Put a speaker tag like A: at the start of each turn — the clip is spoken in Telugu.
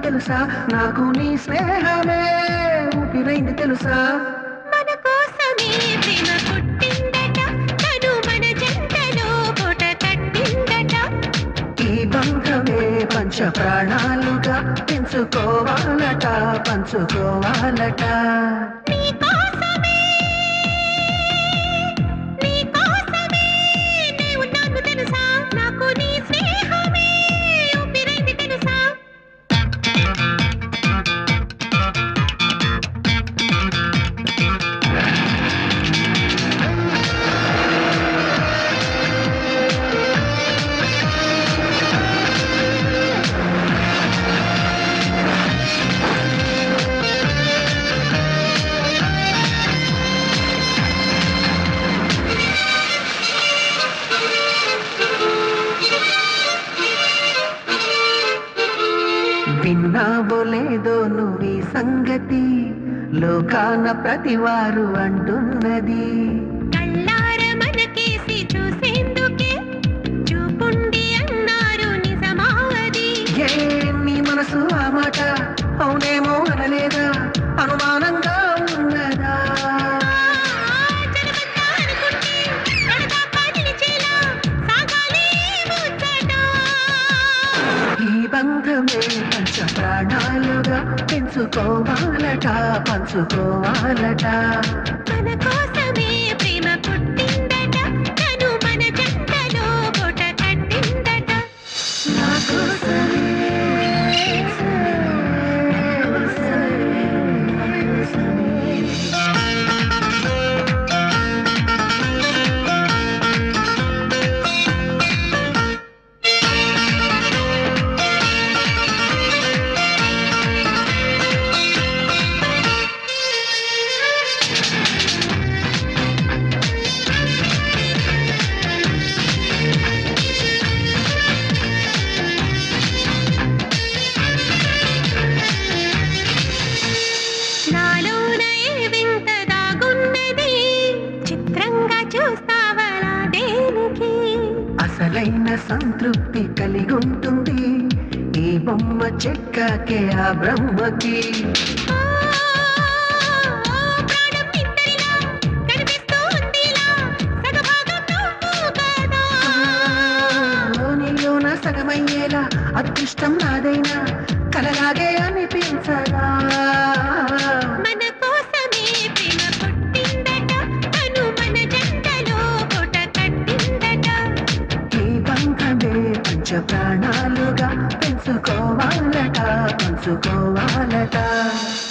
A: తెలుసా నాకు నీ స్నేహమే ఊపిరైంది తెలుసా
B: మన కోసమే ప్రేమ పుట్టిందట తను మన జంటలో పూట కట్టిందట
A: ఈ బంధమే పంచ ప్రాణాలుగా పెంచుకోవాలట పంచుకోవాలట
B: నీ కోసమే నీ కోసమే నే ఉన్నాను తెలుసా నాకు నీ స్నేహమే ఊపిరైంది తెలుసా
A: విన్నావో లేదో నువ్వీ సంగతి లోకాన ప్రతివారు అంటున్నది
B: కళ్ళార మనకేసి చూసేందుకే చూపుండి అన్నారు నిజమావది
A: ఏ నీ మనసు ఆ మాట అవునేమో అనలేదా అనుమానంగా ఉన్నదా
B: జనమంతా అనుకుంటే కడదాకా నిలిచేలా సాగాలి ముచ్చట
A: ఈ బంధమే పంచ ప్రాణాలుగా పెంచుకోవాలట పంచుకోవాలట
B: మన కోసమే ప్రేమ పుట్టిందట తను మన జంటలో పూట కట్టిందట
A: నా కోసమే, నా కోసమే, నా కోసమే.
B: నాలోన ఏ వింత దాగున్నది చిత్రంగా చూస్తావలా దేనికి
A: అసలైన సంతృప్తి కలిగి ఉంటుంది ఈ బొమ్మ చెక్కకే ఆ బ్రహ్మకి
B: ఓ, ఓ, ప్రాణం ఇద్దరిలా కనిపిస్తూ ఉందిలా సగభాగం నువ్వు కదా
A: నీలోన సగమయ్యేలా అదృష్టం నాదైనా కలలాగే అనిపించదా
B: మన కోసమే ప్రేమ పుట్టిందట తను మన జంటలో పూట కట్టిందట
A: ఈ బంధమే పంచ ప్రాణాలుగా పెంచుకోవాలట పంచుకోవాలట